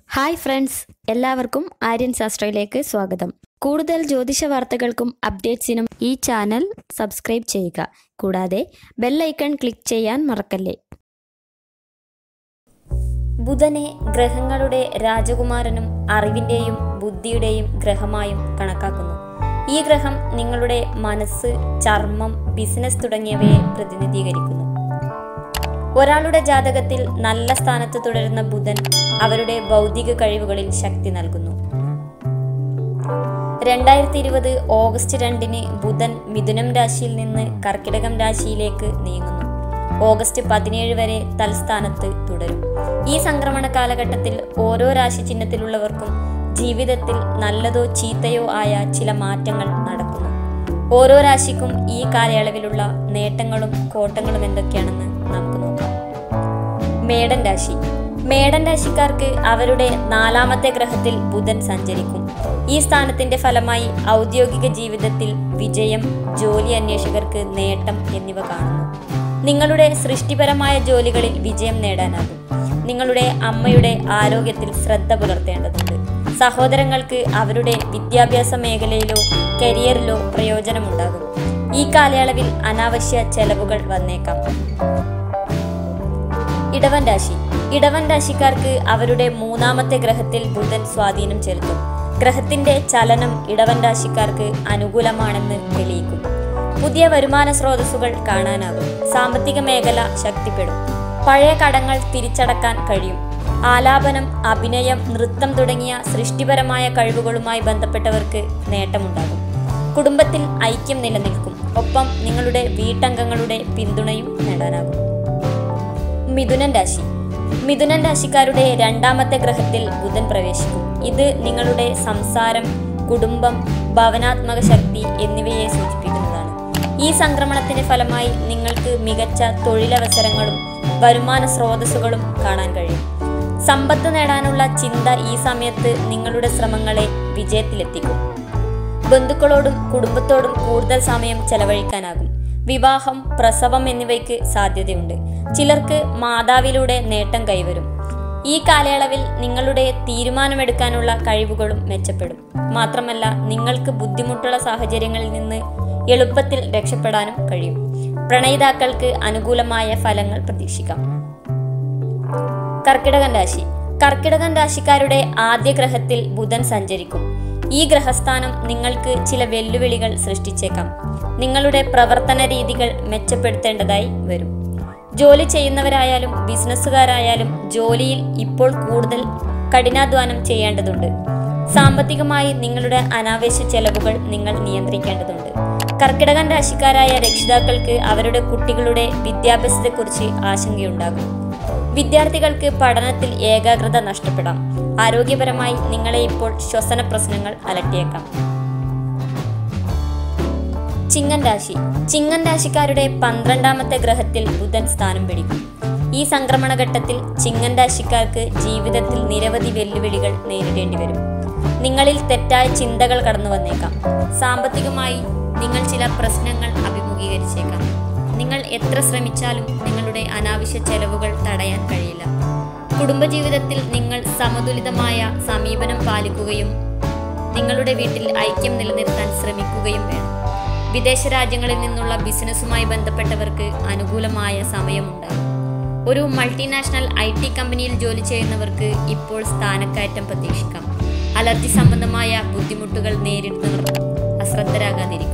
hi friends എല്ലാവർക്കും ആര്യൻ ശാസ്ത്രയിലേക്ക് സ്വാഗതം കൂടുതൽ ജ്യോതിഷ വാർത്തകൾക്കും അപ്ഡേറ്റ്സിനും ഈ ചാനൽ സബ്സ്ക്രൈബ് ചെയ്യുക കൂടാതെ ബെല്ലൈക്കൺ ക്ലിക്ക് ചെയ്യാൻ മറക്കല്ലേ ബുധനെ ഗ്രഹങ്ങളുടെ രാജകുമാരനും അറിവിൻ്റെയും ബുദ്ധിയുടെയും ഗ്രഹമായും കണക്കാക്കുന്നു ഈ ഗ്രഹം നിങ്ങളുടെ മനസ്സ് ചർമ്മം ബിസിനസ് തുടങ്ങിയവയെ പ്രതിനിധീകരിക്കുന്നു ഒരാളുടെ ജാതകത്തിൽ നല്ല സ്ഥാനത്ത് തുടരുന്ന ബുധൻ അവരുടെ ബൗദ്ധിക കഴിവുകളിൽ ശക്തി നൽകുന്നു രണ്ടായിരത്തി ഇരുപത് ഓഗസ്റ്റ് രണ്ടിന് ബുധൻ മിഥുനം രാശിയിൽ നിന്ന് കർക്കിടകം രാശിയിലേക്ക് നീങ്ങുന്നു ഓഗസ്റ്റ് പതിനേഴ് വരെ തൽസ്ഥാനത്ത് തുടരും ഈ സംക്രമണ കാലഘട്ടത്തിൽ ഓരോ രാശി ചിഹ്നത്തിലുള്ളവർക്കും ജീവിതത്തിൽ നല്ലതോ ചീത്തയോ ആയ ചില മാറ്റങ്ങൾ നടക്കുന്നു ഓരോ രാശിക്കും ഈ കാലയളവിലുള്ള നേട്ടങ്ങളും കോട്ടങ്ങളും എന്തൊക്കെയാണെന്ന് നമുക്ക് നോക്കാം മേടൻ രാശി മേടൻ രാശിക്കാർക്ക് അവരുടെ നാലാമത്തെ ഗ്രഹത്തിൽ ബുധൻ സഞ്ചരിക്കും ഈ സ്ഥാനത്തിന്റെ ഫലമായി ഔദ്യോഗിക ജീവിതത്തിൽ വിജയം ജോലി അന്വേഷകർക്ക് നേട്ടം എന്നിവ കാണുന്നു നിങ്ങളുടെ സൃഷ്ടിപരമായ ജോലികളിൽ വിജയം നേടാനാകും നിങ്ങളുടെ അമ്മയുടെ ആരോഗ്യത്തിൽ ശ്രദ്ധ പുലർത്തേണ്ടതുണ്ട് സഹോദരങ്ങൾക്ക് അവരുടെ വിദ്യാഭ്യാസ മേഖലയിലോ കരിയറിലോ പ്രയോജനമുണ്ടാകും ഈ കാലയളവിൽ അനാവശ്യ ചെലവുകൾ വന്നേക്കാം ഇടവൻ രാശി ഇടവൻ രാശിക്കാർക്ക് അവരുടെ മൂന്നാമത്തെ ഗ്രഹത്തിൽ ബുധൻ സ്വാധീനം ചെലുത്തും ഗ്രഹത്തിന്റെ ചലനം ഇടവൻ രാശിക്കാർക്ക് അനുകൂലമാണെന്ന് തെളിയിക്കും പുതിയ വരുമാന സ്രോതസ്സുകൾ കാണാനാകും സാമ്പത്തിക മേഖല ശക്തിപ്പെടും പഴയ കടങ്ങൾ തിരിച്ചടക്കാൻ കഴിയും ആലാപനം അഭിനയം നൃത്തം തുടങ്ങിയ സൃഷ്ടിപരമായ കഴിവുകളുമായി ബന്ധപ്പെട്ടവർക്ക് നേട്ടമുണ്ടാകും കുടുംബത്തിൽ ഐക്യം നിലനിൽക്കും ഒപ്പം നിങ്ങളുടെ വീട്ടംഗങ്ങളുടെ പിന്തുണയും നേടാനാകും മിഥുനൻ രാശി മിഥുനൻ രാശിക്കാരുടെ രണ്ടാമത്തെ ഗ്രഹത്തിൽ ബുധൻ പ്രവേശിക്കും ഇത് നിങ്ങളുടെ സംസാരം കുടുംബം ഭവനാത്മക ശക്തി എന്നിവയെ സൂചിപ്പിക്കുന്നതാണ് ഈ സംക്രമണത്തിന്റെ ഫലമായി നിങ്ങൾക്ക് മികച്ച തൊഴിലവസരങ്ങളും വരുമാന സ്രോതസ്സുകളും കാണാൻ കഴിയും സമ്പത്ത് നേടാനുള്ള ചിന്ത ഈ സമയത്ത് നിങ്ങളുടെ ശ്രമങ്ങളെ വിജയത്തിലെത്തിക്കും ബന്ധുക്കളോടും കുടുംബത്തോടും കൂടുതൽ സമയം ചെലവഴിക്കാനാകും വിവാഹം പ്രസവം എന്നിവയ്ക്ക് സാധ്യതയുണ്ട് ചിലർക്ക് മാതാവിലൂടെ നേട്ടം കൈവരും ഈ കാലയളവിൽ നിങ്ങളുടെ തീരുമാനമെടുക്കാനുള്ള കഴിവുകളും മെച്ചപ്പെടും മാത്രമല്ല നിങ്ങൾക്ക് ബുദ്ധിമുട്ടുള്ള സാഹചര്യങ്ങളിൽ നിന്ന് എളുപ്പത്തിൽ രക്ഷപ്പെടാനും കഴിയും പ്രണയിതാക്കൾക്ക് അനുകൂലമായ ഫലങ്ങൾ പ്രതീക്ഷിക്കാം കർക്കിടകൻ രാശി കർക്കിടകൻ രാശിക്കാരുടെ ആദ്യ ഗ്രഹത്തിൽ ബുധൻ സഞ്ചരിക്കും ഈ ഗ്രഹസ്ഥാനം നിങ്ങൾക്ക് ചില വെല്ലുവിളികൾ സൃഷ്ടിച്ചേക്കാം നിങ്ങളുടെ പ്രവർത്തന രീതികൾ മെച്ചപ്പെടുത്തേണ്ടതായി വരും ജോലി ചെയ്യുന്നവരായാലും ബിസിനസ്സുകാരായാലും ജോലിയിൽ ഇപ്പോൾ കൂടുതൽ കഠിനാധ്വാനം ചെയ്യേണ്ടതുണ്ട് സാമ്പത്തികമായി നിങ്ങളുടെ അനാവശ്യ ചെലവുകൾ നിങ്ങൾ നിയന്ത്രിക്കേണ്ടതുണ്ട് കർക്കിടകൻ രാശിക്കാരായ രക്ഷിതാക്കൾക്ക് അവരുടെ കുട്ടികളുടെ വിദ്യാഭ്യാസത്തെക്കുറിച്ച് ആശങ്കയുണ്ടാകും വിദ്യാർത്ഥികൾക്ക് പഠനത്തിൽ ഏകാഗ്രത നഷ്ടപ്പെടാം ആരോഗ്യപരമായി നിങ്ങളെ ഇപ്പോൾ ശ്വസന പ്രശ്നങ്ങൾ അലട്ടിയേക്കാം ചിങ്ങൻ രാശി ചിങ്ങൻ രാശിക്കാരുടെ പന്ത്രണ്ടാമത്തെ ഗ്രഹത്തിൽ ബുധൻ സ്ഥാനം പിടിക്കും ഈ സംക്രമണ ഘട്ടത്തിൽ ചിങ്ങൻ രാശിക്കാർക്ക് ജീവിതത്തിൽ നിരവധി വെല്ലുവിളികൾ നേരിടേണ്ടി വരും നിങ്ങളിൽ തെറ്റായ ചിന്തകൾ കടന്നു വന്നേക്കാം സാമ്പത്തികമായി നിങ്ങൾ ചില പ്രശ്നങ്ങൾ അഭിമുഖീകരിച്ചേക്കാം നിങ്ങൾ എത്ര ശ്രമിച്ചാലും നിങ്ങളുടെ അനാവശ്യ ചെലവുകൾ തടയാൻ കഴിയില്ല കുടുംബജീവിതത്തിൽ നിങ്ങൾ സമതുലിതമായ സമീപനം പാലിക്കുകയും നിങ്ങളുടെ വീട്ടിൽ ഐക്യം നിലനിർത്താൻ ശ്രമിക്കുകയും വേണം വിദേശ രാജ്യങ്ങളിൽ നിന്നുള്ള ബിസിനസ്സുമായി ബന്ധപ്പെട്ടവർക്ക് അനുകൂലമായ സമയമുണ്ടാകും ഒരു മൾട്ടിനാഷണൽ ഐ ടി കമ്പനിയിൽ ജോലി ചെയ്യുന്നവർക്ക് ഇപ്പോൾ സ്ഥാനക്കയറ്റം പ്രതീക്ഷിക്കാം അലർജി സംബന്ധമായ ബുദ്ധിമുട്ടുകൾ നേരിടുന്നവർ അശ്രദ്ധരാകാതിരിക്കുക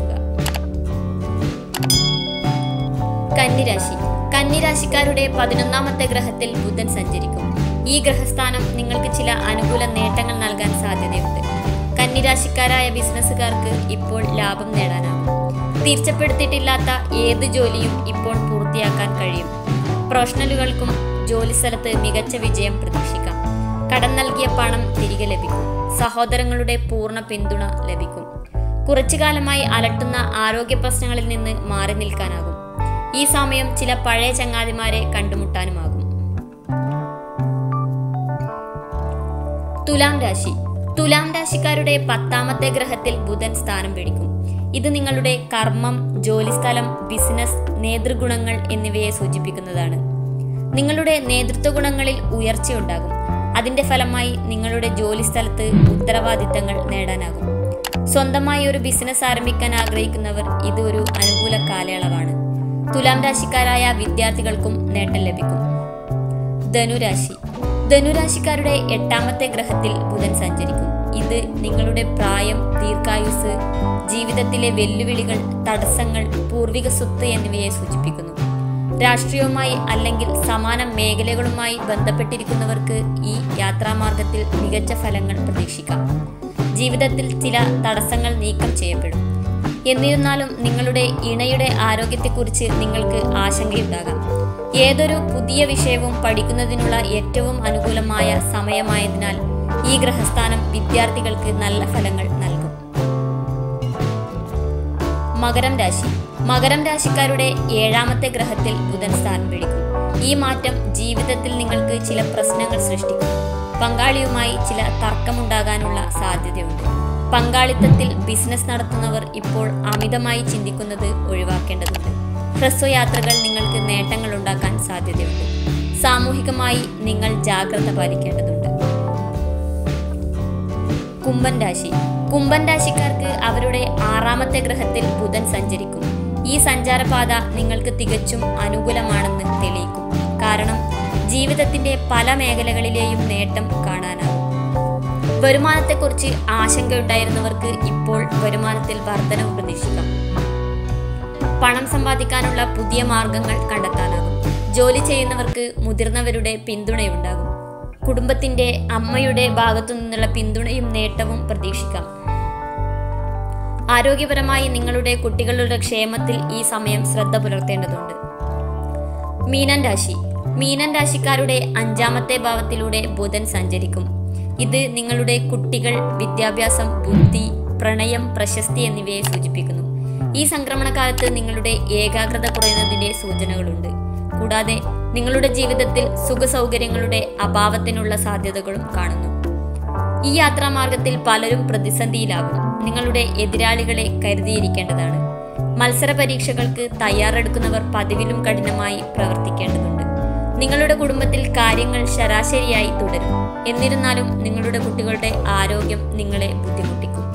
കന്നിരാശി കന്നിരാശിക്കാരുടെ പതിനൊന്നാമത്തെ ഗ്രഹത്തിൽ ബുധൻ സഞ്ചരിക്കും ഈ ഗ്രഹസ്ഥാനം നിങ്ങൾക്ക് ചില അനുകൂല നേട്ടങ്ങൾ നൽകാൻ സാധ്യതയുണ്ട് കന്നിരാശിക്കാരായ ബിസിനസ്സുകാർക്ക് ഇപ്പോൾ ലാഭം നേടാനാകും തീർച്ചപ്പെടുത്തിയിട്ടില്ലാത്ത ഏത് ജോലിയും ഇപ്പോൾ പൂർത്തിയാക്കാൻ കഴിയും പ്രൊഫഷണലുകൾക്കും ജോലിസ്ഥലത്ത് മികച്ച വിജയം പ്രതീക്ഷിക്കാം കടം നൽകിയ പണം തിരികെ ലഭിക്കും സഹോദരങ്ങളുടെ പൂർണ്ണ പിന്തുണ ലഭിക്കും കുറച്ചു കാലമായി അലട്ടുന്ന ആരോഗ്യ പ്രശ്നങ്ങളിൽ നിന്ന് മാറി നിൽക്കാനാകും ഈ സമയം ചില പഴയ ചങ്ങാതിമാരെ കണ്ടുമുട്ടാനുമാകും തുലാം രാശി തുലാം രാശിക്കാരുടെ പത്താമത്തെ ഗ്രഹത്തിൽ ബുധൻ സ്ഥാനം പിടിക്കും ഇത് നിങ്ങളുടെ കർമ്മം ജോലിസ്ഥലം ബിസിനസ് നേതൃഗുണങ്ങൾ എന്നിവയെ സൂചിപ്പിക്കുന്നതാണ് നിങ്ങളുടെ നേതൃത്വ ഗുണങ്ങളിൽ ഉയർച്ചയുണ്ടാകും അതിന്റെ ഫലമായി നിങ്ങളുടെ ജോലിസ്ഥലത്ത് ഉത്തരവാദിത്തങ്ങൾ നേടാനാകും സ്വന്തമായി ഒരു ബിസിനസ് ആരംഭിക്കാൻ ആഗ്രഹിക്കുന്നവർ ഇത് ഒരു അനുകൂല കാലയളവാണ് തുലാം രാശിക്കാരായ വിദ്യാർത്ഥികൾക്കും നേട്ടം ലഭിക്കും ധനുരാശി ധനുരാശിക്കാരുടെ എട്ടാമത്തെ ഗ്രഹത്തിൽ ബുധൻ സഞ്ചരിക്കും ഇത് നിങ്ങളുടെ പ്രായം ദീർഘായുസ് ജീവിതത്തിലെ വെല്ലുവിളികൾ തടസ്സങ്ങൾ പൂർവിക സ്വത്ത് എന്നിവയെ സൂചിപ്പിക്കുന്നു രാഷ്ട്രീയവുമായി അല്ലെങ്കിൽ സമാന മേഖലകളുമായി ബന്ധപ്പെട്ടിരിക്കുന്നവർക്ക് ഈ യാത്രാമാർഗത്തിൽ മികച്ച ഫലങ്ങൾ പ്രതീക്ഷിക്കാം ജീവിതത്തിൽ ചില തടസ്സങ്ങൾ നീക്കം ചെയ്യപ്പെടും എന്നിരുന്നാലും നിങ്ങളുടെ ഇണയുടെ ആരോഗ്യത്തെക്കുറിച്ച് നിങ്ങൾക്ക് ആശങ്കയുണ്ടാകാം ഏതൊരു പുതിയ വിഷയവും പഠിക്കുന്നതിനുള്ള ഏറ്റവും അനുകൂലമായ സമയമായതിനാൽ ഈ ഗ്രഹസ്ഥാനം വിദ്യാർത്ഥികൾക്ക് നല്ല ഫലങ്ങൾ നൽകും മകരം രാശി മകരം രാശിക്കാരുടെ ഏഴാമത്തെ ഗ്രഹത്തിൽ ബുധൻ സ്ഥാനം പിടിക്കും ഈ മാറ്റം ജീവിതത്തിൽ നിങ്ങൾക്ക് ചില പ്രശ്നങ്ങൾ സൃഷ്ടിക്കും പങ്കാളിയുമായി ചില തർക്കമുണ്ടാകാനുള്ള സാധ്യതയുണ്ട് പങ്കാളിത്തത്തിൽ ബിസിനസ് നടത്തുന്നവർ ഇപ്പോൾ അമിതമായി ചിന്തിക്കുന്നത് ഒഴിവാക്കേണ്ടതുണ്ട് ഹ്രസ്വയാത്രകൾ നിങ്ങൾക്ക് നേട്ടങ്ങൾ ഉണ്ടാക്കാൻ സാധ്യതയുണ്ട് സാമൂഹികമായി നിങ്ങൾ ജാഗ്രത പാലിക്കേണ്ടതുണ്ട് കുംഭൻ രാശി കുംഭൻ രാശിക്കാർക്ക് അവരുടെ ആറാമത്തെ ഗ്രഹത്തിൽ ബുധൻ സഞ്ചരിക്കും ഈ സഞ്ചാരപാത നിങ്ങൾക്ക് തികച്ചും അനുകൂലമാണെന്ന് തെളിയിക്കും കാരണം ജീവിതത്തിന്റെ പല മേഖലകളിലെയും നേട്ടം കാണാനാകും വരുമാനത്തെക്കുറിച്ച് ആശങ്കയുണ്ടായിരുന്നവർക്ക് ഇപ്പോൾ വരുമാനത്തിൽ വർധനവ് പ്രതീക്ഷിക്കാം പണം സമ്പാദിക്കാനുള്ള പുതിയ മാർഗങ്ങൾ കണ്ടെത്താനാകും ജോലി ചെയ്യുന്നവർക്ക് മുതിർന്നവരുടെ പിന്തുണയുണ്ടാകും കുടുംബത്തിന്റെ അമ്മയുടെ ഭാഗത്തു നിന്നുള്ള പിന്തുണയും നേട്ടവും പ്രതീക്ഷിക്കാം ആരോഗ്യപരമായി നിങ്ങളുടെ കുട്ടികളുടെ ക്ഷേമത്തിൽ ഈ സമയം ശ്രദ്ധ പുലർത്തേണ്ടതുണ്ട് മീനൻ രാശി മീനൻ രാശിക്കാരുടെ അഞ്ചാമത്തെ ഭാവത്തിലൂടെ ബുധൻ സഞ്ചരിക്കും ഇത് നിങ്ങളുടെ കുട്ടികൾ വിദ്യാഭ്യാസം ബുദ്ധി പ്രണയം പ്രശസ്തി എന്നിവയെ സൂചിപ്പിക്കുന്നു ഈ സംക്രമണകാലത്ത് നിങ്ങളുടെ ഏകാഗ്രത കുറയുന്നതിന്റെ സൂചനകളുണ്ട് കൂടാതെ നിങ്ങളുടെ ജീവിതത്തിൽ സുഖസൗകര്യങ്ങളുടെ അഭാവത്തിനുള്ള സാധ്യതകളും കാണുന്നു ഈ യാത്രാമാർഗത്തിൽ പലരും പ്രതിസന്ധിയിലാകും നിങ്ങളുടെ എതിരാളികളെ കരുതിയിരിക്കേണ്ടതാണ് മത്സര പരീക്ഷകൾക്ക് തയ്യാറെടുക്കുന്നവർ പതിവിലും കഠിനമായി പ്രവർത്തിക്കേണ്ടതുണ്ട് നിങ്ങളുടെ കുടുംബത്തിൽ കാര്യങ്ങൾ ശരാശരിയായി തുടരും എന്നിരുന്നാലും നിങ്ങളുടെ കുട്ടികളുടെ ആരോഗ്യം നിങ്ങളെ ബുദ്ധിമുട്ടിക്കും